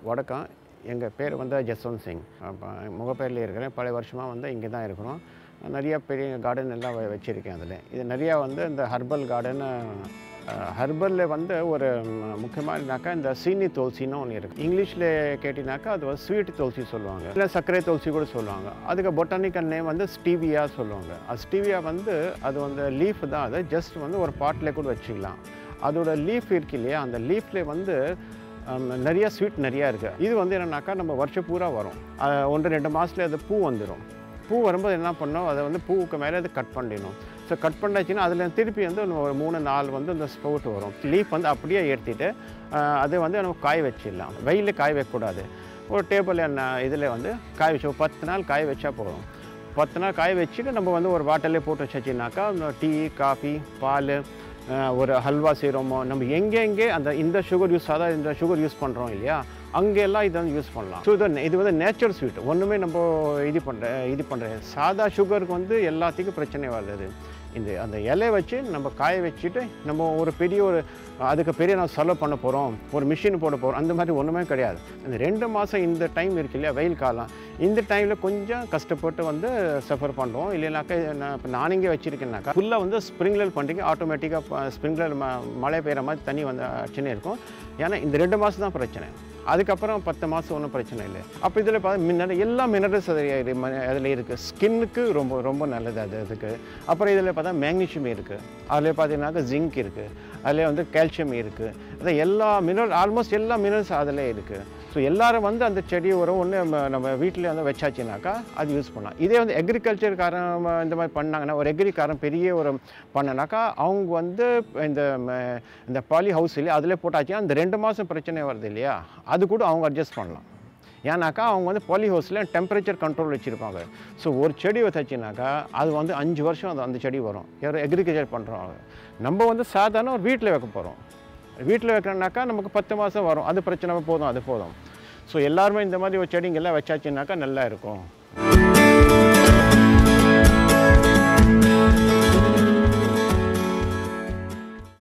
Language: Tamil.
வடக்கம் எங்கள் பேர் வந்து ஜஸ்வந்த் சிங் அப்போ முகப்பேரில் இருக்கிறேன் பல வருஷமாக வந்து இங்கே தான் இருக்கிறோம் நிறைய பெரிய கார்டன் எல்லாம் வ- வச்சுருக்கேன் அதில் இது நிறையா வந்து இந்த ஹர்பல் கார்டனு ஹர்பலில் வந்து ஒரு ம், முக்கியமானனாக்கா இந்த சீனி துளசின்னு ஒன்று இருக்குது இங்கிலீஷில் கேட்டினாக்கா அது வந்து ஸ்வீட் துளசி சொல்லுவாங்க இல்லை சர்க்கரை துளசி கூட சொல்லுவாங்க அதுக்கு பொட்டானிக்கல் நேம் வந்து ஸ்டீவியா சொல்லுவாங்க அது ஸ்டீவியா வந்து அது வந்து லீஃப் தான் அது ஜஸ்ட் வந்து ஒரு பாட்டில் கூட வச்சுக்கலாம் அதோட லீஃப் இருக்கு இல்லையா அந்த லீஃப்ல வந்து ஹம், நிறைய ஸ்வீட் நிறையா இருக்குது இது வந்து என்னன்னாக்கா நம்ம வருஷம் பூரா வரும் அஹ், ஒன்று ரெண்டு மாதத்துல அது பூ வந்துடும் பூ வரும்போது என்ன பண்ணோம் அதை வந்து பூவுக்கு மேலே அது கட் பண்ணிடணும் ஸோ கட் பண்ணாச்சுன்னா அதில் திருப்பி வந்து இன்னும் ஒரு மூணு நாலு வந்து இந்த ஸ்பவுட் வரும் லீஃப் வந்து அப்படியே எடுத்துட்டு அஹ், அதை வந்து நம்ம காய வச்சிடலாம் வெயிலில் காய வைக்கக்கூடாது ஒரு டேபிள் என்ன இதில் வந்து காய வச்சு ஒரு பத்து நாள் காய வச்சா போதும் பத்து நாள் காய வச்சுட்டு நம்ம வந்து ஒரு பாட்டிலே போட்டு வச்சாச்சுனாக்கா டீ காஃபி பால் அஹ், ஒரு ஹல்வா செய்கிறோமோ நம்ம எங்கெங்கே அந்த இந்த சுகர் யூஸ் அதாவது இந்த சுகர் யூஸ் பண்ணுறோம் இல்லையா அங்கெல்லாம் இதை வந்து யூஸ் பண்ணலாம் ஸோ இது இது வந்து நேச்சுரல் ஸ்வீட் ஒன்றுமே நம்ம இது பண்ணுற இது பண்ணுற சாதா சுகருக்கு வந்து எல்லாத்துக்கும் பிரச்சனை வருது இந்த அந்த இலையை வச்சு நம்ம காய வச்சுட்டு நம்ம ஒரு பெரிய ஒரு அதுக்கு பெரிய நான் செலவு பண்ண போகிறோம் ஒரு மிஷின் போட போகிறோம் அந்த மாதிரி ஒன்றுமே கிடையாது இந்த ரெண்டு மாதம் இந்த டைம் இருக்கு இல்லையா வெயில் காலம் இந்த டைமில் கொஞ்சம் கஷ்டப்பட்டு வந்து சஃபர் பண்ணுறோம் இல்லைனாக்கா நான் இப்போ நான் இங்கே வச்சுருக்கேன்னாக்கா ஃபுல்லாக வந்து ஸ்ப்ரிங்க்லர் பண்ணுறீங்க ஆட்டோமேட்டிக்காக ஸ்ப்ரிங்க்லர் ம மழை பெய்கிற மாதிரி தண்ணி வந்து அடிச்சுனே இருக்கும் ஏன்னா இந்த ரெண்டு மாதம் தான் பிரச்சனை அதுக்கப்புறம் பத்து மாதம் ஒன்றும் பிரச்சனை இல்லை அப்போ இதில் பார்த்தா மின்னல் எல்லா மினரல்ஸ் அதில் இருக்குது ஸ்கின்னுக்கு ரொம்ப ரொம்ப நல்லது அது அதுக்கு அப்புறம் இதில் பார்த்தா மேக்னீஷியம் இருக்குது அதில் பார்த்தீங்கன்னாக்கா ஜிங்க் இருக்குது அதில் வந்து கால்சியம் இருக்குது அதான் எல்லா மினரல் ஆல்மோஸ்ட் எல்லா மினரல்ஸ் அதில் இருக்குது ஸோ எல்லாரும் வந்து அந்த செடி உரம் ஒன்று நம்ம நம்ம வீட்டில் வந்து வச்சாச்சுனாக்கா அது யூஸ் பண்ணலாம் இதே வந்து அக்ரிகல்ச்சர்காரன் இந்த மாதிரி பண்ணாங்கன்னா ஒரு எக்ரிக்காரன் பெரிய ஒரு பண்ணனாக்கா அவங்க வந்து இந்த ம, இந்த பாலி ஹவுஸ் இல்லையா அதில் போட்டாச்சுன்னா அந்த ரெண்டு மாதம் பிரச்சனை வருது இல்லையா அது கூட அவங்க அட்ஜஸ்ட் பண்ணலாம் ஏன்னாக்கா அவங்க வந்து பாலி ஹவுஸில் டெம்பரேச்சர் கண்ட்ரோல் வச்சுருப்பாங்க ஸோ ஒரு செடி வச்சாச்சுனாக்கா அது வந்து அஞ்சு வருஷம் அது அந்த செடி வரும் யாரும் எக்ரிகல்ச்சர் பண்ணுறவங்க நம்ம வந்து சாதாரண ஒரு வீட்டில் வைக்க போகிறோம் வீட்டில் வைக்கிறோம்னாக்கா நமக்கு பத்து மாதம் வரும் அது பிரச்சனை போதும் அது போதும் ஸோ எல்லாருமே இந்த மாதிரி ஒரு செடிங்கெல்லாம் வச்சாச்சுனாக்கா நல்லா இருக்கும்